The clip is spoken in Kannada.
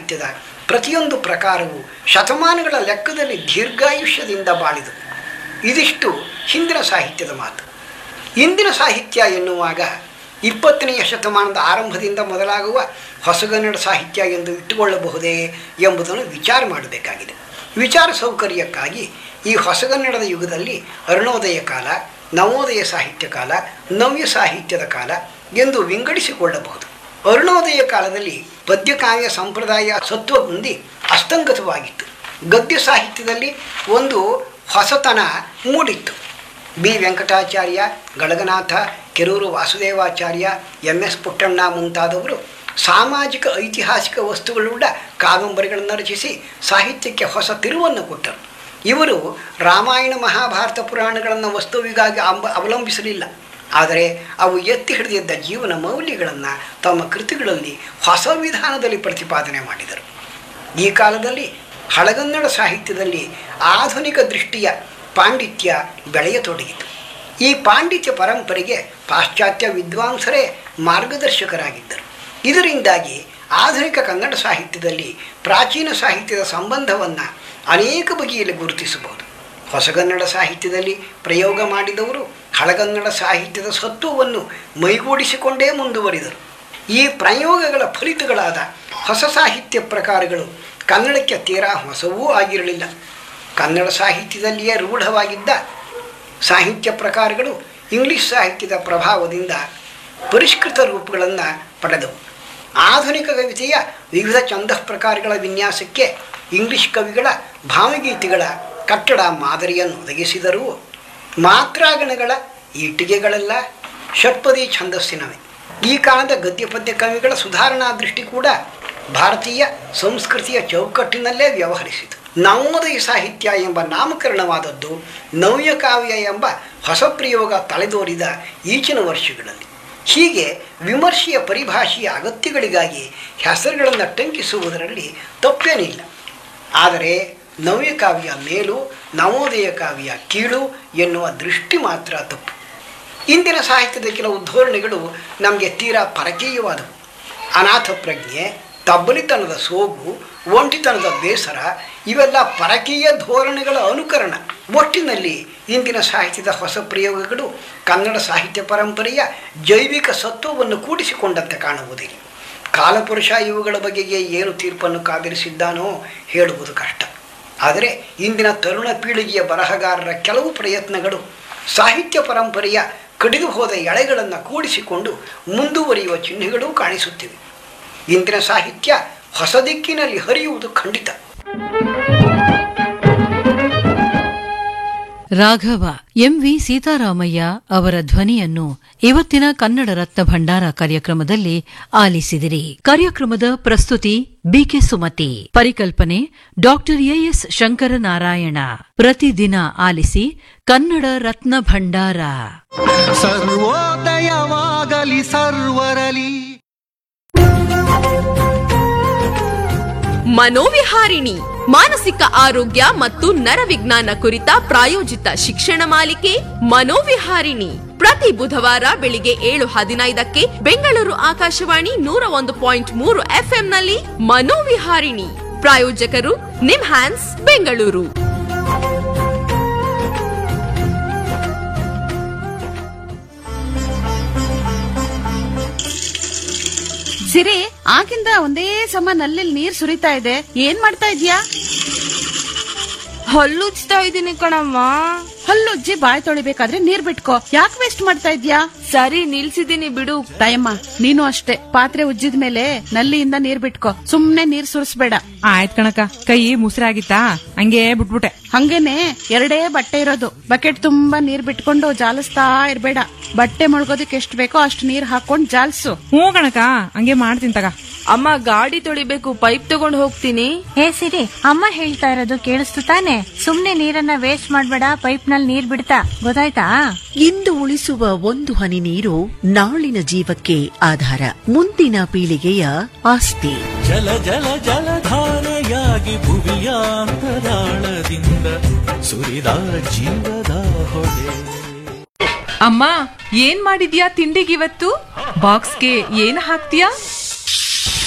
ಸಾಹಿತ್ಯದ ಪ್ರತಿಯೊಂದು ಪ್ರಕಾರವು ಶತಮಾನಗಳ ಲೆಕ್ಕದಲ್ಲಿ ದೀರ್ಘಾಯುಷ್ಯದಿಂದ ಬಾಳಿದು ಇದಿಷ್ಟು ಹಿಂದಿನ ಸಾಹಿತ್ಯದ ಮಾತು ಇಂದಿನ ಸಾಹಿತ್ಯ ಎನ್ನುವಾಗ ಇಪ್ಪತ್ತನೆಯ ಶತಮಾನದ ಆರಂಭದಿಂದ ಮೊದಲಾಗುವ ಹೊಸಗನ್ನಡ ಸಾಹಿತ್ಯ ಎಂದು ಇಟ್ಟುಕೊಳ್ಳಬಹುದೇ ಎಂಬುದನ್ನು ವಿಚಾರ ಮಾಡಬೇಕಾಗಿದೆ ವಿಚಾರ ಸೌಕರ್ಯಕ್ಕಾಗಿ ಈ ಹೊಸಗನ್ನಡದ ಯುಗದಲ್ಲಿ ಅರುಣೋದಯ ಕಾಲ ನವೋದಯ ಸಾಹಿತ್ಯ ಕಾಲ ನವ್ಯ ಸಾಹಿತ್ಯದ ಕಾಲ ಎಂದು ವಿಂಗಡಿಸಿಕೊಳ್ಳಬಹುದು ಅರುಣೋದಯ ಕಾಲದಲ್ಲಿ ಪದ್ಯಕಾವ್ಯ ಸಂಪ್ರದಾಯ ಸತ್ವ ಹೊಂದಿ ಅಸ್ತಂಗತವಾಗಿತ್ತು ಗದ್ಯ ಸಾಹಿತ್ಯದಲ್ಲಿ ಒಂದು ಹೊಸತನ ಮೂಡಿತ್ತು B Venkatacharya Galaganatha Kerur Vasudevacharya M S Puttanna ಮುಂತಾದವರು ಸಾಮಾಜಿಕ ಐತಿಹಾಸಿಕ ವಸ್ತುಗಳುಳ್ಳ ಕಾದಂಬರಿಗಳನ್ನು ರಚಿಸಿ ಸಾಹಿತ್ಯಕ್ಕೆ ಹೊಸ ತಿರುವನ್ನು ಕೊಟ್ಟರು ಇವರು ರಾಮಾಯಣ ಮಹಾಭಾರತ ಪುರಾಣಗಳನ್ನು ವಸ್ತುವಿಗಾಗಿ ಅಂಬ ಅವಲಂಬಿಸಲಿಲ್ಲ ಆದರೆ ಅವು ಎತ್ತಿ ಹಿಡಿದಿದ್ದ ಜೀವನ ಮೌಲ್ಯಗಳನ್ನು ತಮ್ಮ ಕೃತಿಗಳಲ್ಲಿ ಹೊಸ ವಿಧಾನದಲ್ಲಿ ಪ್ರತಿಪಾದನೆ ಮಾಡಿದರು ಈ ಕಾಲದಲ್ಲಿ ಹಳಗನ್ನಡ ಸಾಹಿತ್ಯದಲ್ಲಿ ಆಧುನಿಕ ದೃಷ್ಟಿಯ ಪಾಂಡಿತ್ಯ ಬೆಳೆಯತೊಡಗಿತು ಈ ಪಾಂಡಿತ್ಯ ಪರಂಪರೆಗೆ ಪಾಶ್ಚಾತ್ಯ ವಿದ್ವಾಂಸರೇ ಮಾರ್ಗದರ್ಶಕರಾಗಿದ್ದರು ಇದರಿಂದಾಗಿ ಆಧುನಿಕ ಕನ್ನಡ ಸಾಹಿತ್ಯದಲ್ಲಿ ಪ್ರಾಚೀನ ಸಾಹಿತ್ಯದ ಸಂಬಂಧವನ್ನು ಅನೇಕ ಬಗೆಯಲ್ಲಿ ಗುರುತಿಸಬಹುದು ಹೊಸಗನ್ನಡ ಸಾಹಿತ್ಯದಲ್ಲಿ ಪ್ರಯೋಗ ಮಾಡಿದವರು ಹಳಗನ್ನಡ ಸಾಹಿತ್ಯದ ಸತ್ವವನ್ನು ಮೈಗೂಡಿಸಿಕೊಂಡೇ ಮುಂದುವರಿದರು ಈ ಪ್ರಯೋಗಗಳ ಫಲಿತಗಳಾದ ಹೊಸ ಸಾಹಿತ್ಯ ಪ್ರಕಾರಗಳು ಕನ್ನಡಕ್ಕೆ ತೀರಾ ಹೊಸವೂ ಆಗಿರಲಿಲ್ಲ ಕನ್ನಡ ಸಾಹಿತ್ಯದಲ್ಲಿಯೇ ರೂಢವಾಗಿದ್ದ ಸಾಹಿತ್ಯ ಪ್ರಕಾರಗಳು ಇಂಗ್ಲಿಷ್ ಸಾಹಿತ್ಯದ ಪ್ರಭಾವದಿಂದ ಪರಿಷ್ಕೃತ ರೂಪಗಳನ್ನು ಪಡೆದವು ಆಧುನಿಕ ಕವಿತೆಯ ವಿವಿಧ ಛಂದಃ ಪ್ರಕಾರಗಳ ವಿನ್ಯಾಸಕ್ಕೆ ಇಂಗ್ಲಿಷ್ ಕವಿಗಳ ಭಾವಗೀತೆಗಳ ಕಟ್ಟಡ ಮಾದರಿಯನ್ನು ಒದಗಿಸಿದರೂ ಮಾತ್ರಾಗಣಗಳ ಇಟ್ಟಿಗೆಗಳೆಲ್ಲ ಷಟ್ಪದಿ ಛಂದಸ್ಸಿನವೆ ಈ ಕಾಲದ ಗದ್ಯ ಪದ್ಯ ಕವಿಗಳ ಸುಧಾರಣಾ ದೃಷ್ಟಿ ಕೂಡ ಭಾರತೀಯ ಸಂಸ್ಕೃತಿಯ ಚೌಕಟ್ಟಿನಲ್ಲೇ ವ್ಯವಹರಿಸಿತು ನವೋದಯ ಸಾಹಿತ್ಯ ಎಂಬ ನಾಮಕರಣವಾದದ್ದು ನವ್ಯ ಕಾವ್ಯ ಎಂಬ ಹೊಸ ಪ್ರಯೋಗ ತಲೆದೋರಿದ ಈಚಿನ ವರ್ಷಗಳಲ್ಲಿ ಹೀಗೆ ವಿಮರ್ಶೆಯ ಪರಿಭಾಷೆಯ ಅಗತ್ಯಗಳಿಗಾಗಿ ಹೆಸರುಗಳನ್ನು ಟಂಕಿಸುವುದರಲ್ಲಿ ತಪ್ಪೇನಿಲ್ಲ ಆದರೆ ನವ್ಯ ಕಾವ್ಯ ಮೇಲು ನವೋದಯ ಕಾವ್ಯ ಕೀಳು ಎನ್ನುವ ದೃಷ್ಟಿ ಮಾತ್ರ ತಪ್ಪು ಇಂದಿನ ಸಾಹಿತ್ಯದ ಕೆಲವು ಧೋರಣೆಗಳು ನಮಗೆ ತೀರಾ ಪರಕೀಯವಾದವು ಅನಾಥ ಪ್ರಜ್ಞೆ ತಬ್ಬಲಿತನದ ಸೋಗು ಒಂಟಿತನದ ಬೇಸರ ಇವೆಲ್ಲ ಪರಕೀಯ ಧೋರಣೆಗಳ ಅನುಕರಣ ಒಟ್ಟಿನಲ್ಲಿ ಇಂದಿನ ಸಾಹಿತ್ಯದ ಹೊಸ ಪ್ರಯೋಗಗಳು ಕನ್ನಡ ಸಾಹಿತ್ಯ ಪರಂಪರೆಯ ಜೈವಿಕ ಸತ್ವವನ್ನು ಕೂಡಿಸಿಕೊಂಡಂತೆ ಕಾಣುವುದಿಲ್ಲ ಕಾಲಪುರುಷ ಇವುಗಳ ಬಗೆಗೆ ಏನು ತೀರ್ಪನ್ನು ಕಾದಿರಿಸಿದ್ದಾನೋ ಹೇಳುವುದು ಕಷ್ಟ ಆದರೆ ಇಂದಿನ ತರುಣ ಪೀಳಿಗೆಯ ಬರಹಗಾರರ ಕೆಲವು ಪ್ರಯತ್ನಗಳು ಸಾಹಿತ್ಯ ಪರಂಪರೆಯ ಕಡಿದು ಹೋದ ಎಳೆಗಳನ್ನು ಕೂಡಿಸಿಕೊಂಡು ಮುಂದುವರಿಯುವ ಚಿಹ್ನೆಗಳೂ ಕಾಣಿಸುತ್ತಿವೆ ಇಂದಿನ ಸಾಹಿತ್ಯ ಹೊಸ ದಿಕ್ಕಿನಲ್ಲಿ ಹರಿಯುವುದು ಖಂಡಿತ ರಾಘವ ಎಂವಿ ಸೀತಾರಾಮಯ್ಯ ಅವರ ಧ್ವನಿಯನ್ನು ಇವತ್ತಿನ ಕನ್ನಡ ರತ್ನ ಭಂಡಾರ ಕಾರ್ಯಕ್ರಮದಲ್ಲಿ ಆಲಿಸಿದಿರಿ ಕಾರ್ಯಕ್ರಮದ ಪ್ರಸ್ತುತಿ ಬಿಕೆ ಸುಮತಿ ಪರಿಕಲ್ಪನೆ ಡಾಕ್ಟರ್ ಎಎಸ್ ಶಂಕರನಾರಾಯಣ ಪ್ರತಿದಿನ ಆಲಿಸಿ ಕನ್ನಡ ರತ್ನ ಭಂಡಾರ ಸರ್ವೋದಯವಾಗಲಿ ಸರ್ವರಲಿ ಮನೋವಿಹಾರಿಣಿ ಮಾನಸಿಕ ಆರೋಗ್ಯ ಮತ್ತು ನರವಿಜ್ಞಾನ ಕುರಿತ ಪ್ರಾಯೋಜಿತ ಶಿಕ್ಷಣ ಮಾಲಿಕೆ ಮನೋವಿಹಾರಿಣಿ ಪ್ರತಿ ಬುಧವಾರ ಬೆಳಿಗ್ಗೆ ಏಳು ಹದಿನೈದಕ್ಕೆ ಬೆಂಗಳೂರು ಆಕಾಶವಾಣಿ ನೂರ ಒಂದು ಪಾಯಿಂಟ್ ಮೂರು ಎಫ್ಎಂನಲ್ಲಿ ಮನೋವಿಹಾರಿಣಿ ಪ್ರಾಯೋಜಕರು ನಿಮ್ಹ್ಯಾನ್ಸ್ ಬೆಂಗಳೂರು ಸಿರಿ ಆಗಿಂದ ಒಂದೇ ಸಮ ನಲ್ಲಿ ನೀರ್ ಸುರಿತಾ ಇದೆ ಏನ್ ಮಾಡ್ತಾ ಇದ್ಯಾ ಹಲ್ಲುಜ್ತಾ ಇದೀನಿ ಕಣಮ್ಮ ಹಲ್ಲುಜ್ಜಿ ಬಾಯ್ ತೊಳಿಬೇಕಾದ್ರೆ ನೀರ್ ಬಿಟ್ಕೋ ಯಾಕೆ ವೇಸ್ಟ್ ಮಾಡ್ತಾ ಇದ್ಯಾ ಸರಿ ನಿಲ್ಸಿದೀನಿ ಬಿಡು ತಾಯಮ್ಮ ನೀನು ಅಷ್ಟೇ ಪಾತ್ರೆ ಉಜ್ಜಿದ ಮೇಲೆ ನಲ್ಲಿಯಿಂದ ನೀರ್ ಬಿಟ್ಕೋ ಸುಮ್ನೆ ನೀರ್ ಸುರಿಸ್ಬೇಡ ಆಯ್ತ್ ಕಣಕ ಕೈ ಮುಸ್ರಾಗಿತ್ತಾ ಹಂಗೆ ಬಿಟ್ಬಿಟ್ಟೆ ಹಂಗೇನೆ ಎರಡೇ ಬಟ್ಟೆ ಇರೋದು ಬಕೆಟ್ ತುಂಬಾ ನೀರ್ ಬಿಟ್ಕೊಂಡು ಜಾಲಿಸ್ತಾ ಇರ್ಬೇಡ ಬಟ್ಟೆ ಮುಳುಗೋದಕ್ಕೆ ಎಷ್ಟ್ ಬೇಕೋ ಅಷ್ಟು ನೀರ್ ಹಾಕೊಂಡ್ ಜಾಲ್ಸು ಹ್ಞೂ ಕಣಕ ಹಂಗೆ ಮಾಡ್ತೀನಿ ತಗ ಅಮ್ಮ ಗಾಡಿ ತೊಳಿಬೇಕು ಪೈಪ್ ತಗೊಂಡ್ ಹೋಗ್ತೀನಿ ಹೇ ಸಿರಿ ಅಮ್ಮ ಹೇಳ್ತಾ ಇರೋದು ಕೇಳಿಸ್ತು ತಾನೆ ಸುಮ್ನೆ ನೀರನ್ನ ವೇಸ್ಟ್ ಮಾಡ್ಬೇಡ ಪೈಪ್ ನಲ್ಲಿ ನೀರ್ ಬಿಡ್ತಾ ಗೊತ್ತಾಯ್ತಾ ಇಂದು ಉಳಿಸುವ ಒಂದು ಹನಿ ನೀರು ನಾಳಿನ ಜೀವಕ್ಕೆ ಆಧಾರ ಮುಂದಿನ ಪೀಳಿಗೆಯ ಆಸ್ತಿ ಜಲ ಜಲ ಜಲಧಾರೆಯಾಗಿ ಭುವಿಯ ಅಂತರಾಳದಿಂದ ಸುರಿದ ಜೀವದ ಹೊಳೆ ಅಮ್ಮ ಏನ್ ಮಾಡಿದ್ಯಾ ತಿಂಡಿಗಿವತ್ತು ಬಾಕ್ಸ್ಗೆ ಏನ್ ಹಾಕ್ತೀಯಾ